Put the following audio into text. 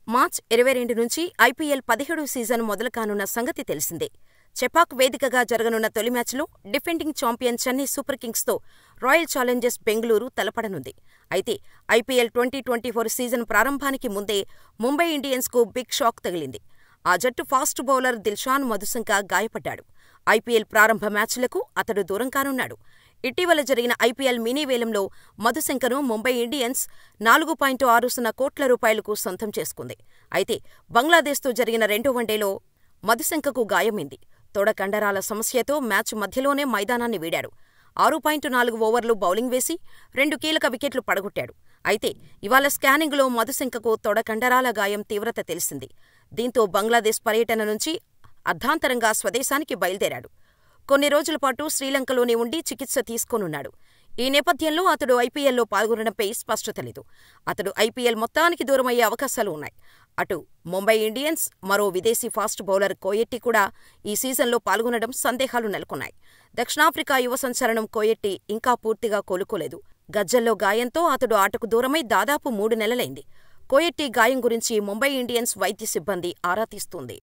March ఇరవై రెండు నుంచి ఐపీఎల్ పదిహేడు సీజన్ మొదలు కానున్న సంగతి తెలిసిందే. చెపాక్ వేదికగా జరగనున్న తొలి మ్యాచ్లో డిఫెండింగ్ చాంపియన్ చెన్నై సూపర్ కింగ్స్తో రాయల్ ఛాలెంజర్స్ బెంగళూరు తలపడనుంది. అయితే IPL twenty twenty four season ప్రారంభానికి ముందే ముంబై ఇండియన్స్కు బిగ్ షాక్ తగిలింది. ఆ జట్టు ఫాస్ట్ బౌలర్ దిల్షాన్ మధుశంక గాయపడ్డాడు. ఐపీఎల్ ప్రారంభ మ్యాచ్లకు అతడు దూరం కానున్నాడు. ఇటీవల జరిగిన ఐపీఎల్ మినీ వేలంలో మధుశంకను ముంబై ఇండియన్స్ నాలుగు పాయింట్ ఆరు సున్నా కోట్ల రూపాయలకు సొంతం చేసుకుంది. అయితే బంగ్లాదేశ్తో జరిగిన రెండో వన్డేలో మధుశంకకు గాయమైంది. తొడ కండరాల సమస్యతో మ్యాచ్ మధ్యలోనే మైదానాన్ని వీడాడు. ఆరు పాయింట్ నాలుగు ఓవర్లు బౌలింగ్ వేసి రెండు కీలక వికెట్లు పడగొట్టాడు. అయితే ఇవాళ స్కానింగ్లో మధుశంకకు తొడ కండరాల గాయం తీవ్రత తెలిసింది. దీంతో బంగ్లాదేశ్ పర్యటన నుంచి అర్ధాంతరంగా స్వదేశానికి బయలుదేరాడు. కొన్ని రోజుల పాటు శ్రీలంకలోనే ఉండి చికిత్స తీసుకోనున్నాడు. ఈ నేపథ్యంలో అతడు ఐపీఎల్లో పాల్గొనడంపై స్పష్టత లేదు. అతడు ఐపీఎల్ మొత్తానికి దూరమయ్యే అవకాశాలు ఉన్నాయి. అటు ముంబై ఇండియన్స్, మరో విదేశీ ఫాస్ట్ బౌలర్ కోయెట్టి కూడా ఈ సీజన్లో పాల్గొనడం సందేహాలు నెలకొన్నాయి. దక్షిణాఫ్రికా యువ సంచలనం కోయెట్టి ఇంకా పూర్తిగా కోలుకోలేదు. గజ్జల్లో గాయంతో అతడు ఆటకు దూరమై దాదాపు మూడు నెలలైంది. కోయెట్టి గాయం గురించి ముంబై ఇండియన్స్ వైద్య సిబ్బంది ఆరా తీస్తోంది.